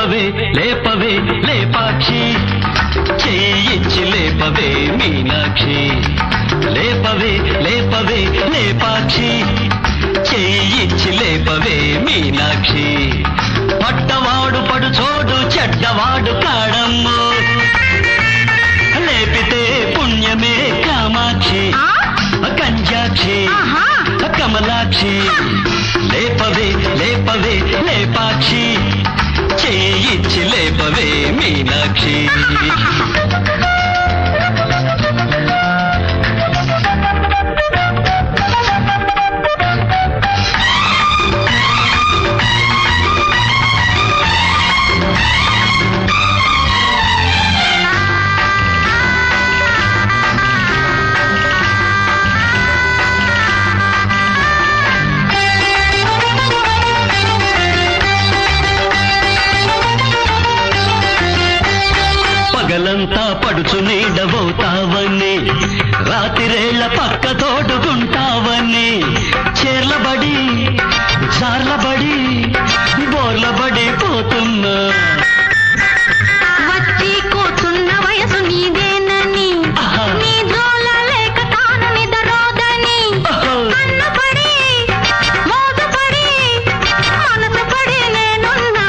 లేపవే లేపవే లేపాక్షి చెయ్యిచ్చి లేపవే మీనాక్షి లేపవే లేపవే లేపాక్షి చెయ్యిచ్చి లేపవే మీనాక్షి పట్టవాడు పడు చోడు చెడ్డవాడు కాడమ్మో లేపితే పుణ్యమే కామాక్షి ఆ? కంజాక్షి ఆహా. కమలాక్షి లేపవే లేపవే లేపాక్షి చేయిచ్చి లేపవే మీనాక్షి పగలంతా పడుచు నీడబోతావని రాతిరేళ్ల పక్క తోడుకుంటావని చేర్లబడి జార్లబడి బోర్లబడి పోతున్నా వచ్చి కూర్చున్న వయసు నీదేనని ఆహా. నీ జోల లేక తాను నిదరోదని ఓహో. కన్నుపడి మోసపడి మనసు పడి నేనున్నా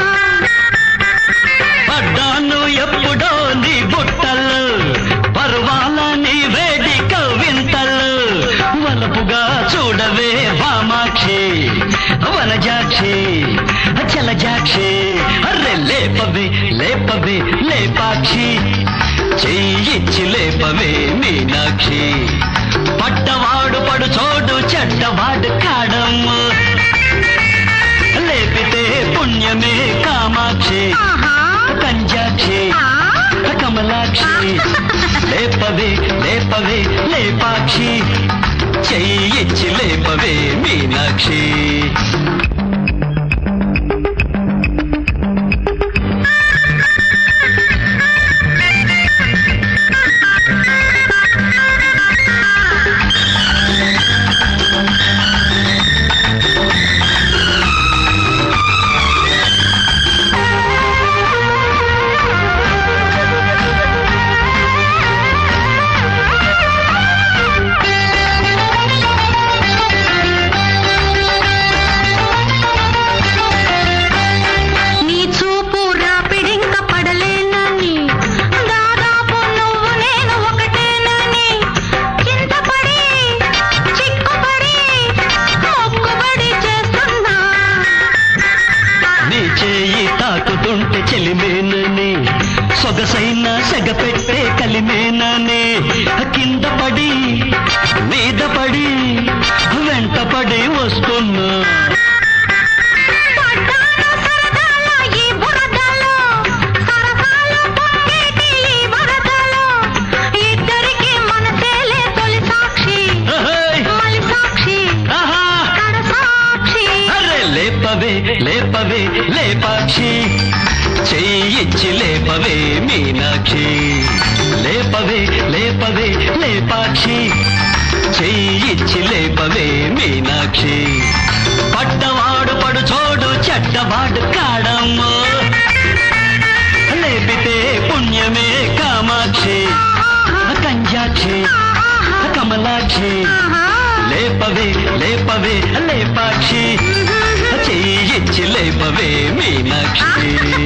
పడ్డాను ఎప్పుడో నీ బుట్టలు పర్వాల నీ వేడి కవింతలు వలపుగా చూడవే వామాక్షి వనజాక్షి చలజాక్షి అర్రె లేపవే లేపవే లేపాక్షి చెయ్యిచ్చి లేపవే మీనాక్షి పట్టవాడు పడు చోడు చెడ్డవాడు కాడమ్ము లేపితే పుణ్యమే కామాక్షి ఆహా కంజాక్షి ఆ? కమలాక్షి లేపవే లేపవే లేపాక్షి చెయ్యిచ్చి లేపవే మీనాక్షి నీ చూపు రాపిడింక పడలేనని దాదాపు నువ్వు నేను ఒకటేనని చింతపడి చిక్కుపడి మొక్కుబడి చేస్తున్నా నీ చేయి తాకుతుంటే చెలిమేనని సొగసైన సెగ పెట్టే కలిమేనని కింద పడి మీద పడి వెంట పడి వస్తున్నా పడ్డాను సరదాల ఈ బురదలో సరసాలు పొంగేటి ఈ వరదలో ఇద్దరికి మనసేలే తొలి సాక్షి అహోయ్! మలి సాక్షి ఆహా! కడ సాక్షి అరే లేపవే లేపవే లేపాక్షి చెయ్యిచ్చి లేపవే మీనాక్షి లేపవే లేపవే లేపాక్షి చెయ్యిచ్చి లేపవే మీనాక్షి పడ్డవాడు పడు చోడు చెడ్డవాడు కాడమ్మో లేపితే పుణ్యమే కామాక్షి కంజాక్షి కమలాక్షి లేపవే లేపవే లేపాక్షి చెయ్యిచ్చి లేపవే మీనాక్షి